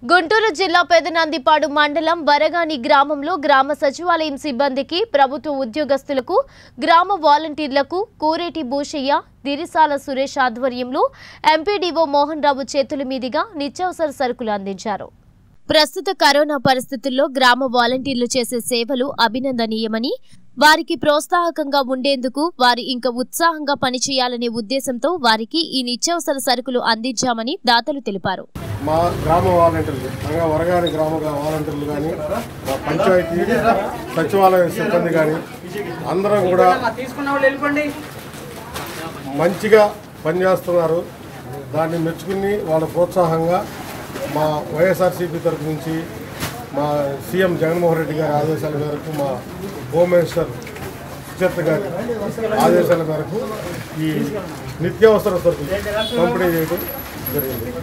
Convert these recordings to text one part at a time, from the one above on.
గుంటూరు జిల్లా పెదనందిపాడు మండలం వరగాని గ్రామంలో గ్రామ సచివాలయం సిబ్బందికి ప్రభుత్వ ఉద్యోగస్తులకు గ్రామ వాలంటీర్లకు కోరేటి భూషయ్య దిరిసాల సురేష్ ఆధ్వర్యంలో ఎంపీడీఓ మోహన్ రావు చేతుల మీదుగా నిత్యావసర సరుకులు అందించారు ప్రస్తుత కరోనా పరిస్థితుల్లో గ్రామ వాలంటీర్లు చేసే సేవలు అభినందనీయమని వారికి ప్రోత్సాహకంగా ఉండేందుకు వారు ఇంకా ఉత్సాహంగా పనిచేయాలనే ఉద్దేశంతో వారికి ఈ నిత్యావసర సరుకులు అందించామని దాతలు తెలిపారు మా గ్రామ వాలంటీర్లు అనగా వరగాని గ్రామ వాలంటీర్లు కానీ మా పంచాయతీ సచివాలయ సిబ్బంది కానీ అందరం కూడా తీసుకున్న వాళ్ళు వెళ్ళిపోండి మంచిగా పనిచేస్తున్నారు దాన్ని మెచ్చుకుని వాళ్ళ ప్రోత్సాహంగా మా వైఎస్ఆర్సీపీ తరఫు నుంచి మా సీఎం జగన్మోహన్ రెడ్డి గారి ఆదేశాల మేరకు మా హోమ్ మినిస్టర్ సుచరిత గారి ఆదేశాల మేరకు ఈ నిత్యావసర సరుకులు పంపిణీ చేయడం జరిగింది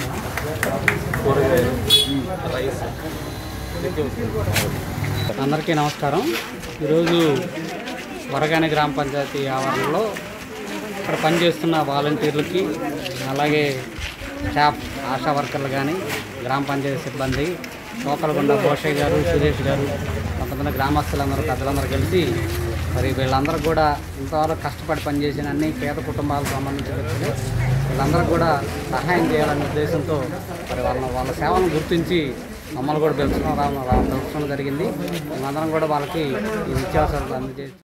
అందరికీ నమస్కారం ఈరోజు వరగాని గ్రామ పంచాయతీ ఆవరణలో ఇక్కడ పనిచేస్తున్న వాలంటీర్లకి అలాగే స్టాఫ్ ఆశా వర్కర్లు కానీ గ్రామ పంచాయతీ సిబ్బంది లోకలగుండ భోషయ్య గారు సురేష్ గారు కొంతమంది గ్రామస్తులందరూ పెద్దలందరూ కలిసి మరి వీళ్ళందరూ కూడా ఇంతవరకు కష్టపడి పనిచేసిన అన్ని పేద కుటుంబాలకు సంబంధించిన వ్యక్తులు వీళ్ళందరూ కూడా సహాయం చేయాలనే ఉద్దేశంతో మరి వాళ్ళ వాళ్ళ సేవలను గుర్తించి మమ్మల్ని కూడా పిలుచుకోవడం పిలుచడం జరిగింది మేమందరం కూడా వాళ్ళకి ఈ నిత్యావసరాలు అందజేసి